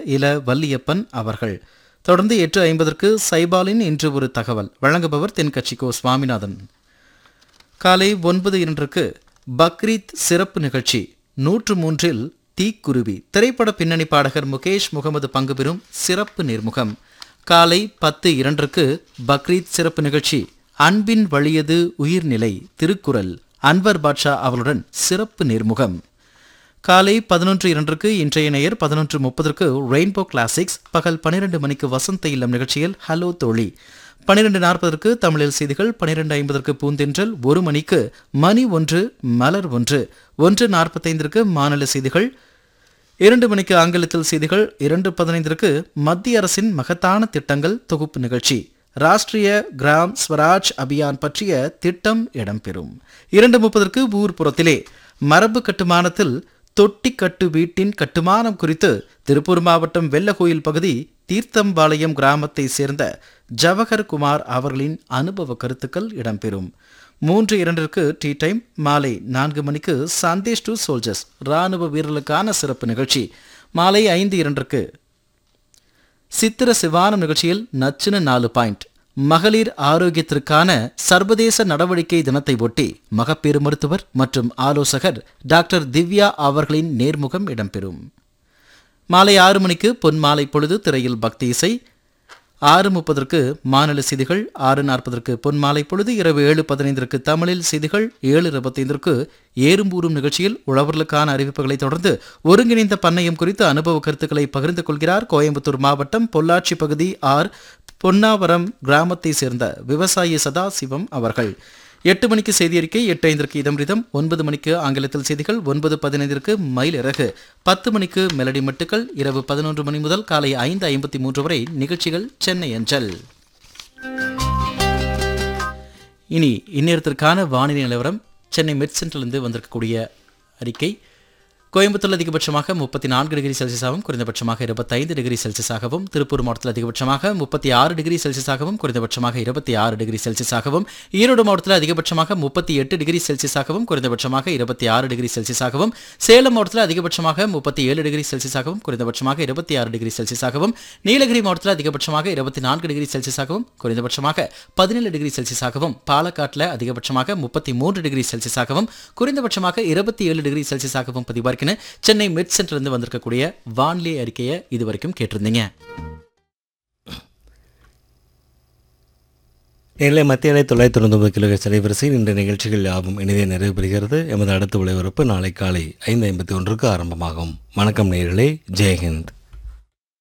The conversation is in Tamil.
இல வல்லியப்பன் அவர்கள் தொடர்ந்து எட்டு ஐம்பதற்கு சைபாலின் இன்று ஒரு தகவல் வழங்குபவர் தென்கட்சிக்கோ சுவாமிநாதன் காலை ஒன்பது இரண்டுக்கு பக்ரீத் சிறப்பு நிகழ்ச்சி நூற்று மூன்றில் தீக்குருவி திரைப்பட பின்னணி பாடகர் முகேஷ் முகமது பங்கு பெறும் சிறப்பு நேர்முகம் காலை பத்து இரண்டுக்கு பக்ரீத் சிறப்பு நிகழ்ச்சி அன்பின் வழியது உயிர்நிலை திருக்குறள் அன்வர் பாட்ஷா அவர்களுடன் சிறப்பு நேர்முகம் காலை பதினொன்று இரண்டுக்கு இன்றைய நேயர் பதினொன்று முப்பதற்கு ரெயின்போ கிளாசிக்ஸ் பகல் பன்னிரண்டு மணிக்கு வசந்த இல்லம் நிகழ்ச்சியில் ஹலோ தோழி பன்னிரண்டு நாற்பதற்கு தமிழில் செய்திகள் பன்னிரண்டு ஐம்பதற்கு பூந்தென்றல் ஒரு மணிக்கு மணி ஒன்று மலர் ஒன்று ஒன்று நாற்பத்தைந்திற்கு மாநில செய்திகள் இரண்டு மணிக்கு ஆங்கிலத்தில் செய்திகள் இரண்டு பதினைந்திற்கு மத்திய அரசின் மகத்தான திட்டங்கள் தொகுப்பு நிகழ்ச்சி ராஷ்டிரிய கிராம் ஸ்வராஜ் அபியான் பற்றிய திட்டம் இடம்பெறும் இரண்டு முப்பதற்கு ஊர்ப்புறத்திலே மரபு கட்டுமானத்தில் தொட்டிக்கட்டு வீட்டின் கட்டுமானம் குறித்து திருப்பூர் மாவட்டம் வெள்ளகோயில் பகுதி தீர்த்தம்பாளையம் கிராமத்தை சேர்ந்த ஜவஹர் குமார் அவர்களின் அனுபவ கருத்துக்கள் இடம்பெறும் மூன்று இரண்டிற்கு டீ டைம் மாலை நான்கு மணிக்கு சந்தேஷ் டு சோல்ஜர்ஸ் ராணுவ வீரர்களுக்கான சிறப்பு நிகழ்ச்சி மாலை ஐந்து இரண்டிற்கு சித்திர சிவானம் நிகழ்ச்சியில் நச்சுன நாலு பாயிண்ட் மகளிர் ஆரோக்கியத்திற்கான சர்வதேச நடவடிக்கை தினத்தை ஒட்டி மகப்பேறு மருத்துவர் மற்றும் ஆலோசகர் டாக்டர் திவ்யா அவர்களின் நேர்முகம் இடம்பெறும் மாலை ஆறு மணிக்கு பொன் மாலை பொழுது திரையில் பக்தி இசை ஆறு முப்பதற்கு மாநில செய்திகள் ஆறு நாற்பதற்கு பொன்மாலை பொழுது இரவு ஏழு பதினைந்திற்கு தமிழில் செய்திகள் ஏழு இருபத்தைந்திற்கு ஏறும்பூரும் நிகழ்ச்சியில் உழவர்களுக்கான அறிவிப்புகளை தொடர்ந்து ஒருங்கிணைந்த பண்ணையம் குறித்து அனுபவ கருத்துக்களை பகிர்ந்து கொள்கிறார் கோயம்புத்தூர் மாவட்டம் பொள்ளாச்சி பகுதி ஆர் பொன்னாவரம் கிராமத்தை சேர்ந்த விவசாயி சதாசிவம் அவர்கள் எட்டு மணிக்கு செய்தி அறிக்கை எட்டு ஐந்திற்கு இதம் ரிதம் ஒன்பது மணிக்கு ஆங்கிலத்தில் செய்திகள் ஒன்பது பதினைந்திற்கு மயில் இறகு பத்து மணிக்கு மெலடி மட்டுக்கள் இரவு பதினொன்று மணி முதல் காலை ஐந்து ஐம்பத்தி மூன்று வரை நிகழ்ச்சிகள் சென்னை அஞ்சல் இனி இந்நேரத்திற்கான வானிலை நிலவரம் சென்னை மெட் சென்டரிலிருந்து வந்திருக்கக்கூடிய அறிக்கை கோயம்புத்தூர் அதிகபட்சமாக முப்பத்தி நான்கு டிகிரி செல்சியஸாகவும் குறைந்தபட்சமாக இருபத்தைந்து டிகிரி செல்சியஸாகவும் திருப்பூர் மாவட்டத்தில் அதிகபட்சமாக முப்பத்தி ஆறு டிகிரி செல்சியஸாகவும் குறைந்தபட்சமாக இருபத்தி ஆறு டிகிரி செல்சியஸாகவும் ஈரோடு மாவட்டத்தில் அதிகபட்சமாக முப்பத்தி எட்டு டிகிரி செல்சியஸாகவும் குறைந்தபட்சமாக இருபத்தி ஆறு டிகிரி செல்சியஸாகவும் சேலம் மாவட்டத்தில் அதிகபட்சமாக முப்பத்தி ஏழு டிகிரி செல்சியஸாகவும் குறைந்தபட்சமாக இருபத்தி ஆறு டிகிரி செல்சியஸாகவும் நீலகிரி மாவட்டத்தில் அதிகபட்சமாக இருபத்தி நான்கு டிகிரி செல்சியஸாகவும் குறைந்தபட்சமாக பதினேழு டிகிரி செல்சியஸாகவும் பாலக்காட்டில் அதிகபட்சமாக முப்பத்தி மூன்று டிகிரி செல்சியஸாகவும் குறைந்தபட்சமாக இருபத்தி ஏழு டிகிரி செல்சியஸாகவும் பதிவாக இருக்குன்னு சென்னை மெட் சென்டர்லேருந்து வந்திருக்கக்கூடிய வானிலை அறிக்கையை இது வரைக்கும் கேட்டிருந்தீங்க நேரிலே மத்திய அலை தொள்ளாயிரத்தி தொண்ணூத்தொம்பது கிலோ அலைவரிசையில் இன்று நிகழ்ச்சிகள் யாவும் இனிதே நிறைவு பெறுகிறது எமது அடுத்த ஒளிபரப்பு நாளை காலை ஐந்து ஐம்பத்தி ஒன்றுக்கு ஆரம்பமாகும் வணக்கம் நேர்களே ஜெயஹிந்த்